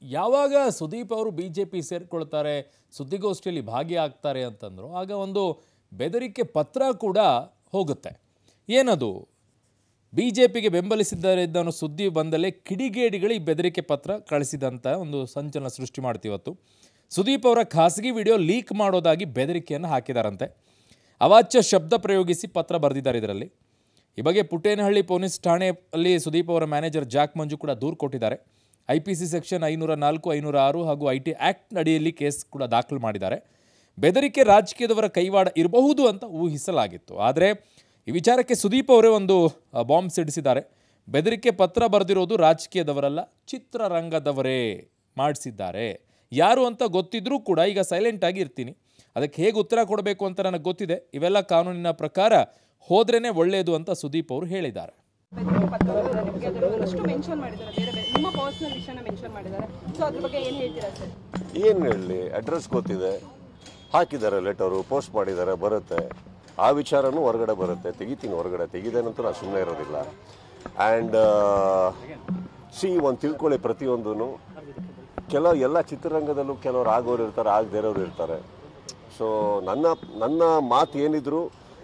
ಯಾವಾಗ ಸುದೀಪ್ ಅವರು B J P ಸೇರ್ಕೊಳ್ತಾರೆ ಸುದ್ದಿಗೋಷ್ಠಿಯಲ್ಲಿ ಭಾಗಿಯಾಗ್ತಾರೆ ಅಂತಂದ್ರು ಆಗ ಒಂದು ಬೆದರಿಕೆ ಪತ್ರ ಕೂಡ ಹೋಗುತ್ತೆ ಏನದು ಬಿ ಜೆ ಪಿಗೆ ಬೆಂಬಲಿಸಿದ್ದಾರೆ ಅನ್ನೋ ಸುದ್ದಿ ಬಂದಲೇ ಕಿಡಿಗೇಡಿಗಳು ಈ ಬೆದರಿಕೆ ಪತ್ರ ಕಳಿಸಿದಂಥ ಒಂದು ಸಂಚಲನ ಸೃಷ್ಟಿ ಮಾಡ್ತೀವತ್ತು ಸುದೀಪ್ ಅವರ ಖಾಸಗಿ ವಿಡಿಯೋ ಲೀಕ್ ಮಾಡೋದಾಗಿ ಬೆದರಿಕೆಯನ್ನು ಹಾಕಿದಾರಂತೆ ಅವಾಚ್ಯ ಶಬ್ದ ಪ್ರಯೋಗಿಸಿ ಪತ್ರ ಬರೆದಿದ್ದಾರೆ ಇದರಲ್ಲಿ ಈ ಬಗ್ಗೆ ಪುಟ್ಟೇನಹಳ್ಳಿ ಪೊಲೀಸ್ ಠಾಣೆಯಲ್ಲಿ ಸುದೀಪ್ ಅವರ ಮ್ಯಾನೇಜರ್ ಜಾಕ್ ಮಂಜು ಕೂಡ ದೂರು ಕೊಟ್ಟಿದ್ದಾರೆ ಐ ಪಿ ಸಿ ಸೆಕ್ಷನ್ ಐನೂರ ನಾಲ್ಕು ಐನೂರ ಆರು ಹಾಗೂ ಐ ಟಿ ಆ್ಯಕ್ಟ್ ಅಡಿಯಲ್ಲಿ ಕೇಸ್ ಕೂಡ ದಾಖಲು ಮಾಡಿದ್ದಾರೆ ಬೆದರಿಕೆ ರಾಜಕೀಯದವರ ಕೈವಾಡ ಇರಬಹುದು ಅಂತ ಊಹಿಸಲಾಗಿತ್ತು ಆದರೆ ಈ ವಿಚಾರಕ್ಕೆ ಸುದೀಪ್ ಅವರೇ ಒಂದು ಆ, ಬಾಂಬ್ ಸಿಡಿಸಿದ್ದಾರೆ ಬೆದರಿಕೆ ಪತ್ರ ಬರೆದಿರೋದು ರಾಜಕೀಯದವರಲ್ಲ ಚಿತ್ರರಂಗದವರೇ ಮಾಡಿಸಿದ್ದಾರೆ ಯಾರು ಅಂತ ಗೊತ್ತಿದ್ರೂ ಕೂಡ ಈಗ ಸೈಲೆಂಟ್ ಆಗಿ ಇರ್ತೀನಿ ಅದಕ್ಕೆ ಹೇಗೆ ಉತ್ತರ ಕೊಡಬೇಕು ಅಂತ ನನಗೆ ಗೊತ್ತಿದೆ ಇವೆಲ್ಲ ಕಾನೂನಿನ ಪ್ರಕಾರ ಹೋದ್ರೇನೆ ಒಳ್ಳೆಯದು ಅಂತ ಸುದೀಪ್ ಅವರು ಹೇಳಿದ್ದಾರೆ ಬೆದರಿಕೆ ಪತ್ರದಲ್ಲಿ ನಿಮಗೆ ಅದರಷ್ಟು ಮೆನ್ಷನ್ ಮಾಡಿದ್ದಾರೆ ಬೇರೆ ಬೇರೆ ನಿಮ್ಮ ಪರ್ಸನಲ್ ವಿಷಯನ ಮೆನ್ಷನ್ ಮಾಡಿದ್ದಾರೆ ಸೊ ಅದ್ರ ಬಗ್ಗೆ ಏನು ಹೇಳ್ತೀರಾ ಸರ್ ಏನು ಹೇಳಲಿ ಅಡ್ರೆಸ್ ಗೊತ್ತಿದೆ ಹಾಕಿದ್ದಾರೆ ಲೆಟರು ಪೋಸ್ಟ್ ಮಾಡಿದ್ದಾರೆ ಬರುತ್ತೆ ಆ ವಿಚಾರನೂ ಹೊರಗಡೆ ಬರುತ್ತೆ ತೆಗಿತೀನಿ ಹೊರಗಡೆ ತೆಗಿದೇನಂತೂ ನಾನು ಸುಮ್ಮನೆ ಇರೋದಿಲ್ಲ ಆ್ಯಂಡ್ ಸಿ ಒಂದು ತಿಳ್ಕೊಳ್ಳಿ ಪ್ರತಿಯೊಂದೂ ಕೆಲವು ಎಲ್ಲ ಚಿತ್ರರಂಗದಲ್ಲೂ ಕೆಲವರು ಆಗೋರು ಇರ್ತಾರೆ ಆಗದೇ ಇರೋರು ಇರ್ತಾರೆ ಸೊ ನನ್ನ ನನ್ನ ಮಾತು ಏನಿದ್ರು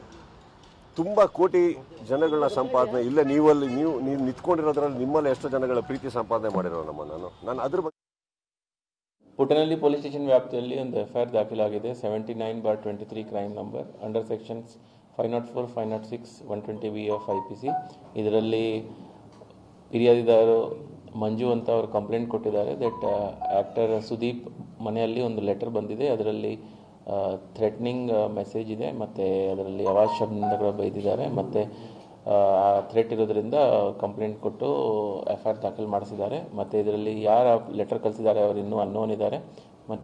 ತುಂಬ ಕೋಟಿ ಜನಗಳನ್ನ ಸಂಪಾದನೆ ಇಲ್ಲೇ ನೀವಲ್ಲಿ ನೀವು ನೀವು ನಿಂತ್ಕೊಂಡಿರೋದ್ರಲ್ಲಿ ನಿಮ್ಮಲ್ಲಿ ಎಷ್ಟು ಜನಗಳ ಪ್ರೀತಿ ಸಂಪಾದನೆ ಮಾಡಿರೋ ನಮ್ಮ ನಾನು ನಾನು ಅದ್ರ ಬಗ್ಗೆ ಪುಟ್ಟನಹಳ್ಳಿ ಪೊಲೀಸ್ ಸ್ಟೇಷನ್ ವ್ಯಾಪ್ತಿಯಲ್ಲಿ ಒಂದು ಎಫ್ ಐ ಆರ್ ದಾಖಲಾಗಿದೆ seventy nine bar twenty three crime number under sections five not four five not six one twenty V of I P C ಇದರಲ್ಲಿ ಫಿರ್ಯಾದಿದಾರರು ಮಂಜು ಅಂತ ಅವರು ಕಂಪ್ಲೇಂಟ್ ಕೊಟ್ಟಿದ್ದಾರೆ ದಟ್ ಆ್ಯಕ್ಟರ್ ಸುದೀಪ್ ಮನೆಯಲ್ಲಿ ಒಂದು ಲೆಟರ್ ಬಂದಿದೆ ಅದರಲ್ಲಿ ಥ್ರೆಟ್ನಿಂಗ್ ಮೆಸೇಜ್ ಇದೆ ಮತ್ತು ಅದರಲ್ಲಿ ಅವಾಜ್ ಶಬ್ದಗಳು ಬೈದಿದ್ದಾರೆ ಮತ್ತು ಆ ಥ್ರೆಟ್ ಇರೋದ್ರಿಂದ ಕಂಪ್ಲೇಂಟ್ ಕೊಟ್ಟು ಎಫ್ ಐ ಆರ್ ದಾಖಲು ಮಾಡಿಸಿದ್ದಾರೆ ಮತ್ತು ಇದರಲ್ಲಿ ಯಾರ ಲೆಟರ್ ಕಳಿಸಿದ್ದಾರೆ ಅವರು ಇನ್ನೂ ಅನ್ನೋನ್ ಇದ್ದಾರೆ ಮತ್ತು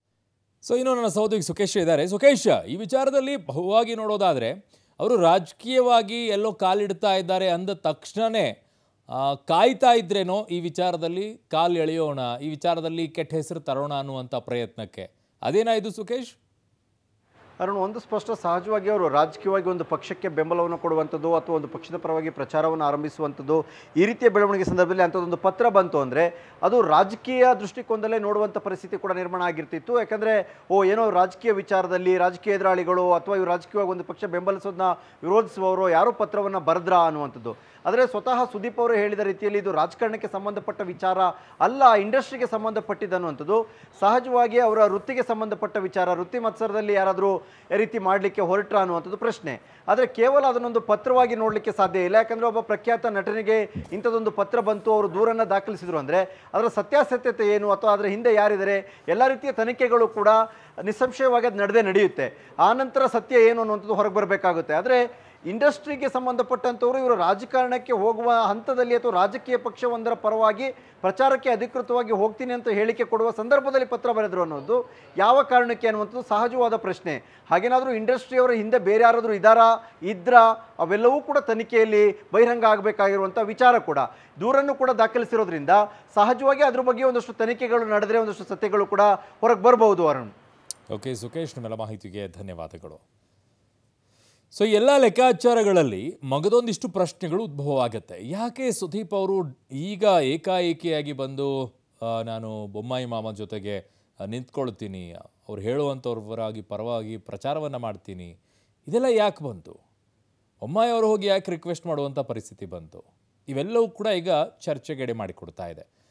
ಸೊ ಇನ್ನು ನನ್ನ ಸಹೋದರಿ ಸುಖೇಶ್ ಇದ್ದಾರೆ ಸುಖೇಶ್ ಈ ವಿಚಾರದಲ್ಲಿ ಬಹುವಾಗಿ ನೋಡೋದಾದರೆ ಅವರು ರಾಜಕೀಯವಾಗಿ ಎಲ್ಲೋ ಕಾಲಿಡ್ತಾ ಇದ್ದಾರೆ ಅಂದ ತಕ್ಷಣವೇ ಆ, ಕಾಯ್ತಾ ಇದ್ರೇನೋ ಈ ವಿಚಾರದಲ್ಲಿ ಕಾಲು ಎಳೆಯೋಣ ಈ ವಿಚಾರದಲ್ಲಿ ಕೆಟ್ಟ ಹೆಸರು ತರೋಣ ಅನ್ನುವಂಥ ಪ್ರಯತ್ನಕ್ಕೆ ಅದೇನಾಯಿತು ಸುಖೇಶ್ ಅರುಣ್ ಒಂದು ಸ್ಪಷ್ಟ ಸಹಜವಾಗಿ ಅವರು ರಾಜಕೀಯವಾಗಿ ಒಂದು ಪಕ್ಷಕ್ಕೆ ಬೆಂಬಲವನ್ನು ಕೊಡುವಂಥದ್ದು ಅಥವಾ ಒಂದು ಪಕ್ಷದ ಪರವಾಗಿ ಪ್ರಚಾರವನ್ನು ಆರಂಭಿಸುವಂಥದ್ದು ಈ ರೀತಿಯ ಬೆಳವಣಿಗೆ ಸಂದರ್ಭದಲ್ಲಿ ಅಂಥದ್ದೊಂದು ಪತ್ರ ಬಂತು ಅಂದರೆ ಅದು ರಾಜಕೀಯ ದೃಷ್ಟಿಕೋನದಲ್ಲೇ ನೋಡುವಂಥ ಪರಿಸ್ಥಿತಿ ಕೂಡ ನಿರ್ಮಾಣ ಆಗಿರ್ತಿತ್ತು ಯಾಕಂದರೆ ಓ ಏನೋ ರಾಜಕೀಯ ವಿಚಾರದಲ್ಲಿ ರಾಜಕೀಯ ಎದುರಾಳಿಗಳು ಅಥವಾ ಇವರು ರಾಜಕೀಯವಾಗಿ ಒಂದು ಪಕ್ಷ ಬೆಂಬಲಿಸೋದನ್ನ ವಿರೋಧಿಸುವವರು ಯಾರೋ ಪತ್ರವನ್ನು ಬರೆದ್ರಾ ಅನ್ನುವಂಥದ್ದು ಆದರೆ ಸ್ವತಃ ಸುದೀಪ್ ಅವರು ಹೇಳಿದ ರೀತಿಯಲ್ಲಿ ಇದು ರಾಜಕಾರಣಕ್ಕೆ ಸಂಬಂಧಪಟ್ಟ ವಿಚಾರ ಅಲ್ಲ ಇಂಡಸ್ಟ್ರಿಗೆ ಸಂಬಂಧಪಟ್ಟಿದ್ದು ಅನ್ನುವಂಥದ್ದು ಸಹಜವಾಗಿ ಅವರ ವೃತ್ತಿಗೆ ಸಂಬಂಧಪಟ್ಟ ವಿಚಾರ ವೃತ್ತಿ ಮತ್ಸರದಲ್ಲಿ ಯಾರಾದರೂ ಈ ರೀತಿ ಮಾಡಲಿಕ್ಕೆ ಹೊರಟ್ರ ಅನ್ನುವಂಥದ್ದು ಪ್ರಶ್ನೆ ಆದರೆ ಕೇವಲ ಅದನ್ನೊಂದು ಪತ್ರವಾಗಿ ನೋಡಲಿಕ್ಕೆ ಸಾಧ್ಯ ಇಲ್ಲ ಯಾಕಂದರೆ ಒಬ್ಬ ಪ್ರಖ್ಯಾತ ನಟನಿಗೆ ಇಂಥದ್ದೊಂದು ಪತ್ರ ಬಂತು ಅವರು ದೂರನ್ನು ದಾಖಲಿಸಿದ್ರು ಅಂದರೆ ಅದರ ಸತ್ಯಾಸತ್ಯತೆ ಏನು ಅಥವಾ ಅದರ ಹಿಂದೆ ಯಾರಿದ್ದಾರೆ ಎಲ್ಲ ರೀತಿಯ ತನಿಖೆಗಳು ಕೂಡ ನಿಸ್ಸಂಶಯವಾಗಿ ಅದು ನಡೆದೇ ನಡೆಯುತ್ತೆ ಆ ನಂತರ ಸತ್ಯ ಏನು ಅನ್ನುವಂಥದ್ದು ಹೊರಗೆ ಬರಬೇಕಾಗುತ್ತೆ ಆದರೆ ಇಂಡಸ್ಟ್ರಿಗೆ ಸಂಬಂಧಪಟ್ಟಂಥವರು ಇವರು ರಾಜಕಾರಣಕ್ಕೆ ಹೋಗುವ ಹಂತದಲ್ಲಿ ಅಥವಾ ರಾಜಕೀಯ ಪಕ್ಷವೊಂದರ ಪರವಾಗಿ ಪ್ರಚಾರಕ್ಕೆ ಅಧಿಕೃತವಾಗಿ ಹೋಗ್ತೀನಿ ಅಂತ ಹೇಳಿಕೆ ಕೊಡುವ ಸಂದರ್ಭದಲ್ಲಿ ಪತ್ರ ಬರೆದರು ಅನ್ನೋದು ಯಾವ ಕಾರಣಕ್ಕೆ ಅನ್ನುವಂಥದ್ದು ಸಹಜವಾದ ಪ್ರಶ್ನೆ ಹಾಗೇನಾದರೂ ಇಂಡಸ್ಟ್ರಿಯವರ ಹಿಂದೆ ಬೇರೆ ಯಾರಾದರೂ ಇದ್ದಾರಾ ಇದ್ರಾ ಅವೆಲ್ಲವೂ ಕೂಡ ತನಿಖೆಯಲ್ಲಿ ಬಹಿರಂಗ ಆಗಬೇಕಾಗಿರುವಂಥ ವಿಚಾರ ಕೂಡ ದೂರನ್ನು ಕೂಡ ದಾಖಲಿಸಿರೋದ್ರಿಂದ ಸಹಜವಾಗಿ ಅದ್ರ ಬಗ್ಗೆ ಒಂದಷ್ಟು ತನಿಖೆಗಳು ನಡೆದರೆ ಒಂದಷ್ಟು ಸತ್ಯಗಳು ಕೂಡ ಹೊರಗೆ ಬರಬಹುದು ಅರುಣ್ ಓಕೆ ಸುಖೇಶ್ ನಿಮ್ಮೆಲ್ಲ ಮಾಹಿತಿಗೆ ಧನ್ಯವಾದಗಳು ಸೊ ಎಲ್ಲ ಲೆಕ್ಕಾಚಾರಗಳಲ್ಲಿ ಮಗದೊಂದಿಷ್ಟು ಪ್ರಶ್ನೆಗಳು ಉದ್ಭವವಾಗುತ್ತೆ ಯಾಕೆ ಸುದೀಪ್ ಅವರು ಈಗ ಏಕಾಏಕಿಯಾಗಿ ಬಂದು ಆ, ನಾನು ಬೊಮ್ಮಾಯಿ ಮಾಮ ಜೊತೆಗೆ ಆ, ನಿಂತ್ಕೊಳ್ತೀನಿ ಅವ್ರು ಹೇಳುವಂಥವ್ರವರಾಗಿ ಪರವಾಗಿ ಪ್ರಚಾರವನ್ನು ಮಾಡ್ತೀನಿ ಇದೆಲ್ಲ ಯಾಕೆ ಬಂತು ಬೊಮ್ಮಾಯಿ ಅವರು ಹೋಗಿ ಯಾಕೆ ರಿಕ್ವೆಸ್ಟ್ ಮಾಡುವಂಥ ಪರಿಸ್ಥಿತಿ ಬಂತು ಇವೆಲ್ಲವೂ ಕೂಡ ಈಗ ಚರ್ಚೆಗೆಡೆ ಮಾಡಿಕೊಡ್ತಾ ಇದೆ